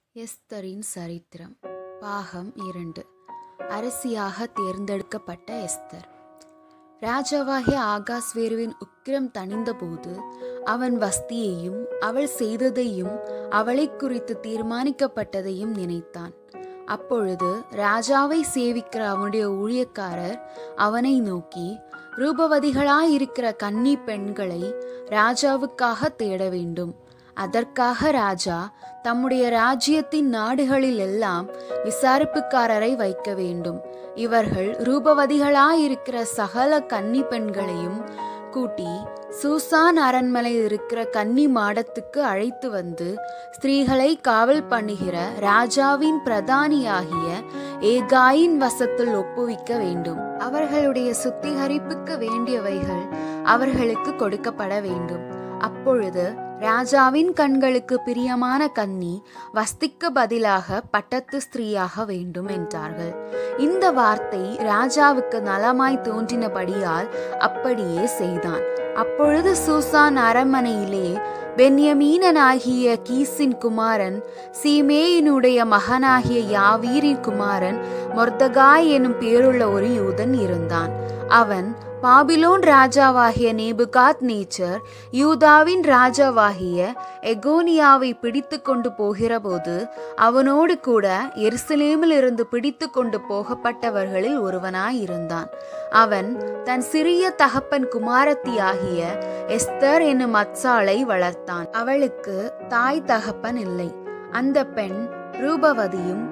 எஸ்தரின் சரித்திரம் பாகம் இரண்டு அரசியாக தேர்ந்தெடுக்கப்பட்ட எஸ்தர் ராஜாவாகிய ஆகாஸ்வேருவின் உக்கிரம் தணிந்தபோது அவன் வஸ்தியையும் அவள் செய்ததையும் அவளை குறித்து தீர்மானிக்கப்பட்டதையும் நினைத்தான் அப்பொழுது ராஜாவை சேவிக்கிற அவனுடைய ஊழியக்காரர் அவனை நோக்கி ரூபவதிகளாயிருக்கிற கன்னி பெண்களை ராஜாவுக்காக தேட வேண்டும் அதற்காக ராஜா தம்முடைய ராஜ்யத்தின் நாடுகளில் எல்லாம் விசாரிப்புக்காரரை வைக்க வேண்டும் இவர்கள் ரூபவதிகளாயிருக்கிற சகல கன்னி பெண்களையும் கூட்டி சூசான் அரண்மனையில் இருக்கிற கன்னி மாடத்துக்கு அழைத்து வந்து ஸ்திரீகளை காவல் பண்ணுகிற ராஜாவின் பிரதானியாகிய ஏகாயின் வசத்தில் ஒப்புவிக்க வேண்டும் அவர்களுடைய சுத்திகரிப்புக்கு வேண்டியவைகள் அவர்களுக்கு கொடுக்கப்பட வேண்டும் அப்பொழுது ராஜாவின் கண்களுக்கு பிரியமான கன்னி வஸ்திக்கு பதிலாக பட்டத்து ஸ்திரீயாக வேண்டும் என்றார்கள் இந்த வார்த்தை ராஜாவுக்கு நலமாய் தோன்றினபடியால் அப்படியே செய்தான் அப்பொழுது சூசான் அரண்மனையிலே பென்யமீனனாகிய கீசின் குமாரன் சீமேயினுடைய மகனாகிய யாவீரின் குமாரன் மொர்தகாய் எனும் பேருள்ள ஒரு யூதன் இருந்தான் அவன் பாபிலோன் ராஜாவாகிய நேபுகாத் நேச்சர் யூதாவின் ராஜாவாகிய எகோனியாவை பிடித்து கொண்டு போகிறபோது அவனோடு கூட எருசலேமில் இருந்து பிடித்து கொண்டு போகப்பட்டவர்களில் ஒருவனாயிருந்தான் அவன் தன் சிறிய தகப்பன் குமாரத்தியாகிய எஸ்தர் என்னும் அச்சாளை வளர்த்தான் அவளுக்கு தாய் தகப்பன் இல்லை அந்த பெண் ரூபவதியும்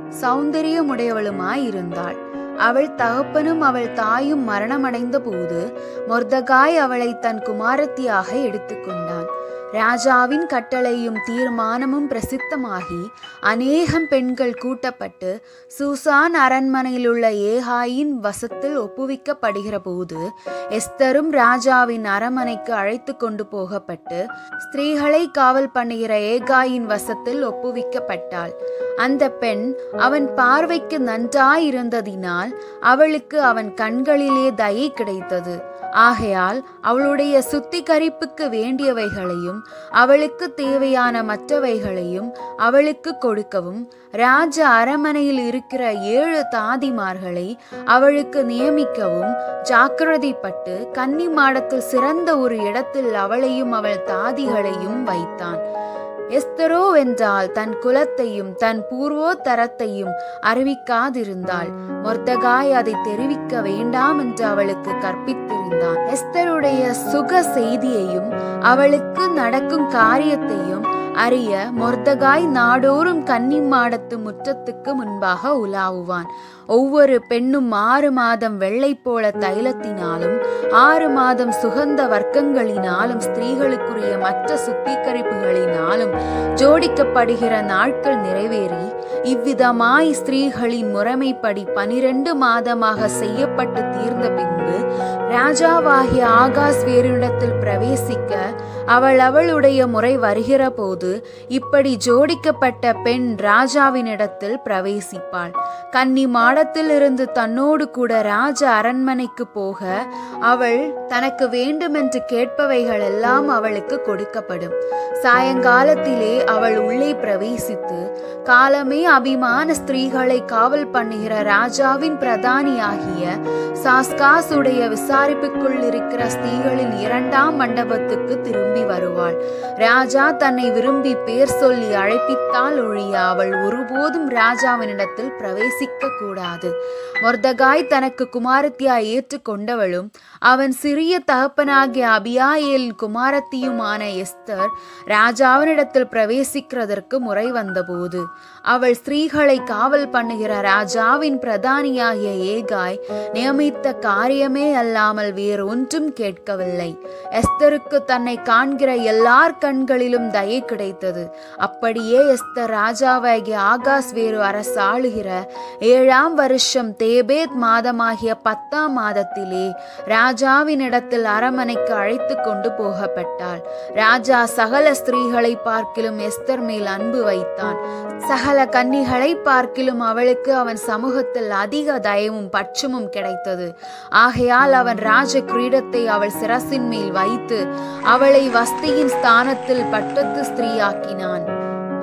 சௌந்தரியமுடையவளுமாயிருந்தாள் அவள் தகப்பனும் அவள் தாயும் மரணமடைந்த போது மொர்தகாய் அவளை தன் குமாரத்தியாக எடுத்துக்கொண்டான் ராஜாவின் கட்டளையும் தீர்மானமும் பிரசித்தமாகி அநேகம் பெண்கள் கூட்டப்பட்டு சூசான் அரண்மனையில் உள்ள ஏகாயின் வசத்தில் ஒப்புவிக்கப்படுகிற போது எஸ்தரும் ராஜாவின் அரண்மனைக்கு அழைத்து கொண்டு போகப்பட்டு ஸ்திரீகளை காவல் பண்ணுகிற ஏகாயின் வசத்தில் ஒப்புவிக்கப்பட்டாள் அந்த பெண் அவன் பார்வைக்கு நன்றாயிருந்ததினால் அவளுக்கு அவன் கண்களிலே தயை கிடைத்தது ஆகையால் அவளுடைய சுத்திகரிப்புக்கு வேண்டியவைகளையும் அவளுக்கு தேவையான மற்றவைகளையும் அவளுக்கு கொடுக்கவும் ராஜ அரமனையில் இருக்கிற ஏழு தாதிமார்களை அவளுக்கு நியமிக்கவும் ஜாக்கிரதைப்பட்டு கன்னி மாடத்தில் சிறந்த ஒரு இடத்தில் அவளையும் அவள் தாதிகளையும் வைத்தான் எஸ்தரோ வென்றால் தன் குலத்தையும் தன் பூர்வோத்தரத்தையும் அறிவிக்காதிருந்தாள் மொர்தகாய் அதை தெரிவிக்க வேண்டாம் என்று அவளுக்கு கற்பித்திருந்தான் எஸ்தருடைய சுக செய்தியையும் அவளுக்கு நடக்கும் காரியத்தையும் அறிய மொர்தகாய் நாடோறும் கன்னி மாடத்து முற்றத்துக்கு முன்பாக உலாவுவான் ஒவ்வொரு பெண்ணும் ஆறு மாதம் வெள்ளை போல தைலத்தினாலும் ஆறு மாதம் சுகந்த வர்க்கங்களினாலும் ஸ்திரீகளுக்குரிய மற்ற சுத்திகரிப்புகளினாலும் ஜோடிக்கப்படுகிற நாட்கள் நிறைவேறி இவ்விதமாய் ஸ்திரீகளின் முறைமைப்படி பனிரெண்டு மாதமாக செய்யப்பட்டு தீர்ந்த பின்பு ராஜாவாகிய ஆகாஸ் வேறிடத்தில் பிரவேசிக்க அவள் அவளுடைய முறை வருகிற போது இப்படி ஜோடிக்கப்பட்ட பெண் ராஜாவினிடத்தில் பிரவேசிப்பாள் கன்னி மாடத்தில் இருந்து தன்னோடு கூட ராஜ அரண்மனைக்கு போக அவள் தனக்கு வேண்டுமென்று கேட்பவைகள் எல்லாம் அவளுக்கு கொடுக்கப்படும் சாயங்காலத்திலே அவள் உள்ளே பிரவேசித்து காலமே அபிமான ஸ்திரீகளை காவல் பண்ணுகிற ராஜாவின் பிரதானியாகிய சாஸ்காசுடைய விசாரிப்புக்குள் இருக்கிற ஸ்திரீகளின் இரண்டாம் மண்டபத்துக்கு திரும்பி வருவாள் ராஜா தன்னை விரும்பி பேர் சொல்லி அழைப்பித்தால் ஒழிய அவள் ஒருபோதும் ராஜாவினிடத்தில் பிரவேசிக்க கூடாது மொர்தகாய் தனக்கு குமாரத்தியாய் ஏற்றுக்கொண்டவளும் அவன் சிறிய தகப்பனாகிய அபியாயேல் குமாரத்தியுமான எஸ்தர் ராஜாவினிடத்தில் பிரவேசிக்கிறதற்கு முறை வந்தபோது அவள் ஸ்திரீகளை காவல் பண்ணுகிற ராஜாவின் பிரதானியாகிய ஏகாய் நியமித்த காரியமே அல்லாமல் வேறொன்றும் கேட்கவில்லை எஸ்தருக்கு தன்னை காண்கிற எல்லார் கண்களிலும் தயை கிடைத்தது அப்படியே எஸ்தர் ராஜாவாகிய ஆகாஸ் வேறு அரசாளுகிற ஏழாம் வருஷம் தேபேத் மாதமாகிய பத்தாம் மாதத்திலே ராஜாவினிடத்தில் அரமனைக்கு அழைத்து கொண்டு போகப்பட்டாள் ராஜா சகல ஸ்திரீகளை பார்க்கிலும் எஸ்தர் மேல் அன்பு வைத்தான் சகல கன்னிகளை பார்க்கிலும் அவளுக்கு அவன் சமூகத்தில் அதிக தயவும் பட்சமும் கிடைத்தது ஆகையால் அவன் ராஜ கிரீடத்தை அவள் சிரசின் மேல் வைத்து அவளை வஸ்தியின் ஸ்தானத்தில் பட்டத்து ஸ்திரீயாக்கினான்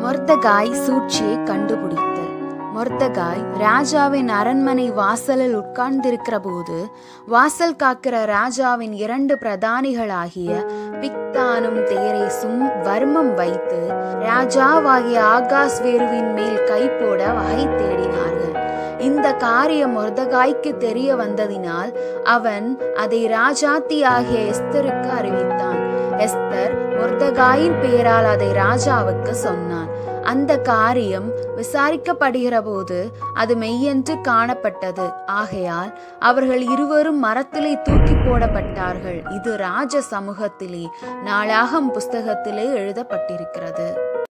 மொர்தகாய் சூழ்ச்சியை கண்டுபிடித்தல் மொர்தகாய் ராஜாவின் அரண்மனை வாசலில் உட்கார்ந்திருக்கிற போது வாசல் காக்கிற ராஜாவின் இரண்டு பிரதானிகளாகிய பிக்தானும் தேரேசும் வர்மம் வைத்து ராஜாவாகிய ஆகாஸ்வேருவின் மேல் கை போட வகை தேடினார்கள் இந்த காரியம் மொர்தகாய்க்கு தெரிய வந்ததினால் அவன் அதை ராஜாத்தியாகிய எஸ்தருக்கு அறிவித்தான் எஸ்தர் மொர்தகாயின் பேரால் அதை ராஜாவுக்கு சொன்னான் அந்த காரியம் விசாரிக்கப்படுகிற போது அது மெய்யென்று காணப்பட்டது ஆகையால் அவர்கள் இருவரும் மரத்திலே தூக்கி போடப்பட்டார்கள் இது ராஜ சமூகத்திலே நாளாகம் புஸ்தகத்திலே எழுதப்பட்டிருக்கிறது